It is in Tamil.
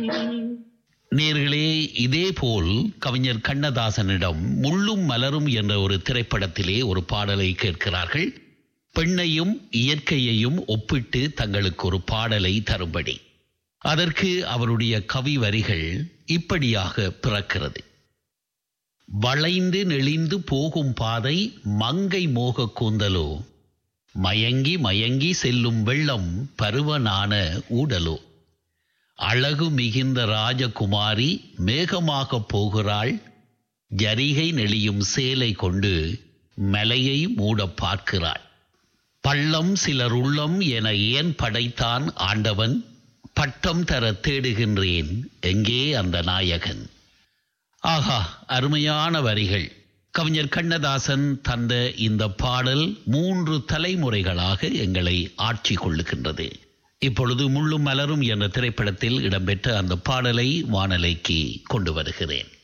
நேர்களே இதேபோல் கவிஞர் கண்ணதாசனிடம் முள்ளும் மலரும் என்ற ஒரு திரைப்படத்திலே ஒரு பாடலை கேட்கிறார்கள் பெண்ணையும் இயற்கையையும் ஒப்பிட்டு தங்களுக்கு ஒரு பாடலை தரும்படி அதற்கு அவருடைய கவி வரிகள் இப்படியாக பிறக்கிறது வளைந்து நெளிந்து போகும் பாதை மங்கை மோக கூந்தலோ மயங்கி மயங்கி செல்லும் வெள்ளம் பருவனான ஊடலோ அழகு மிகுந்த ராஜகுமாரி மேகமாக போகிறாள் ஜரிகை நெளியும் சேலை கொண்டு மலையை மூட பார்க்கிறாள் பள்ளம் சிலர் உள்ளம் என ஏன் படைத்தான் ஆண்டவன் பட்டம் தர தேடுகின்றேன் எங்கே அந்த நாயகன் ஆஹா அருமையான வரிகள் கவிஞர் கண்ணதாசன் தந்த இந்த பாடல் மூன்று தலைமுறைகளாக எங்களை ஆட்சி கொள்ளுகின்றது இப்பொழுது முள்ளும் மலரும் என்ற திரைப்படத்தில் இடம்பெற்ற அந்த பாடலை வானலைக்கு கொண்டு வருகிறேன்